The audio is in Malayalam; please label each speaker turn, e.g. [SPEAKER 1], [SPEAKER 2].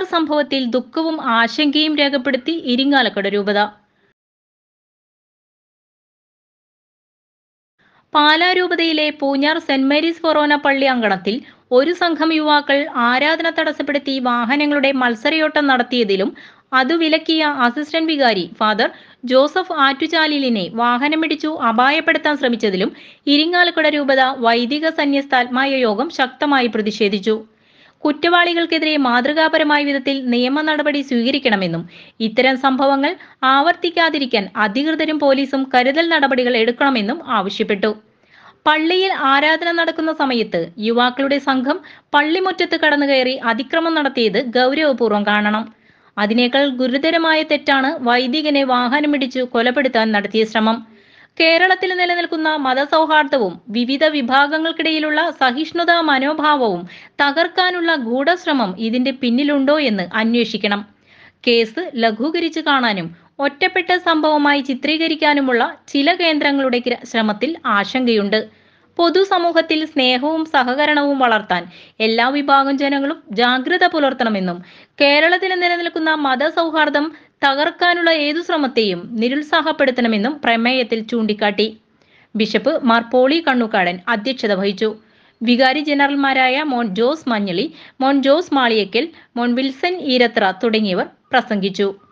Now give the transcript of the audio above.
[SPEAKER 1] പൂഞ്ഞാർ സംഭവത്തിൽ ദുഃഖവും ആശങ്കയും രേഖപ്പെടുത്തി ഇരിങ്ങാലക്കുട രൂപത പാലാ രൂപതയിലെ പൂഞ്ഞാർ സെന്റ് മേരീസ് ഫൊറോന പള്ളി അങ്കണത്തിൽ ഒരു സംഘം യുവാക്കൾ ആരാധന തടസ്സപ്പെടുത്തി വാഹനങ്ങളുടെ മത്സരയോട്ടം നടത്തിയതിലും അത് വിലക്കിയ അസിസ്റ്റന്റ് വികാരി ഫാദർ ജോസഫ് ആറ്റുചാലിലിനെ വാഹനമിടിച്ചു അപായപ്പെടുത്താൻ ശ്രമിച്ചതിലും ഇരിങ്ങാലക്കുട രൂപത വൈദിക സന്യസ്താത്മായ യോഗം ശക്തമായി പ്രതിഷേധിച്ചു കുറ്റവാളികൾക്കെതിരെ മാതൃകാപരമായ വിധത്തിൽ നിയമ നടപടി സ്വീകരിക്കണമെന്നും ഇത്തരം സംഭവങ്ങൾ ആവർത്തിക്കാതിരിക്കാൻ അധികൃതരും പോലീസും കരുതൽ നടപടികൾ എടുക്കണമെന്നും ആവശ്യപ്പെട്ടു പള്ളിയിൽ ആരാധന നടക്കുന്ന സമയത്ത് യുവാക്കളുടെ സംഘം പള്ളിമുറ്റത്ത് കടന്നു കയറി അതിക്രമം നടത്തിയത് ഗൗരവപൂർവ്വം കാണണം അതിനേക്കാൾ ഗുരുതരമായ തെറ്റാണ് വൈദികനെ വാഹനമിടിച്ചു കൊലപ്പെടുത്താൻ നടത്തിയ ശ്രമം കേരളത്തിൽ നിലനിൽക്കുന്ന മതസൗഹാർദ്ദവും വിവിധ വിഭാഗങ്ങൾക്കിടയിലുള്ള സഹിഷ്ണുതാ മനോഭാവവും തകർക്കാനുള്ള ഗൂഢശ്രമം ഇതിന്റെ പിന്നിലുണ്ടോ എന്ന് അന്വേഷിക്കണം കേസ് ലഘൂകരിച്ചു കാണാനും ഒറ്റപ്പെട്ട സംഭവമായി ചിത്രീകരിക്കാനുമുള്ള ചില കേന്ദ്രങ്ങളുടെ ഗ്ര- ശ്രമത്തിൽ ആശങ്കയുണ്ട് പൊതുസമൂഹത്തിൽ സ്നേഹവും സഹകരണവും വളർത്താൻ എല്ലാ വിഭാഗം ജനങ്ങളും ജാഗ്രത പുലർത്തണമെന്നും കേരളത്തിൽ നിലനിൽക്കുന്ന മതസൗഹാർദ്ദം തകർക്കാനുള്ള ഏതു ശ്രമത്തെയും നിരുത്സാഹപ്പെടുത്തണമെന്നും പ്രമേയത്തിൽ ചൂണ്ടിക്കാട്ടി ബിഷപ്പ് മാർ പോളി കണ്ണുക്കാടൻ അധ്യക്ഷത വഹിച്ചു വികാരി ജനറൽമാരായ മോൻ ജോസ് മഞ്ഞളി മോൻ ജോസ് മാളിയക്കൽ മോൻ വിൽസൺ ഈരത്ര തുടങ്ങിയവർ പ്രസംഗിച്ചു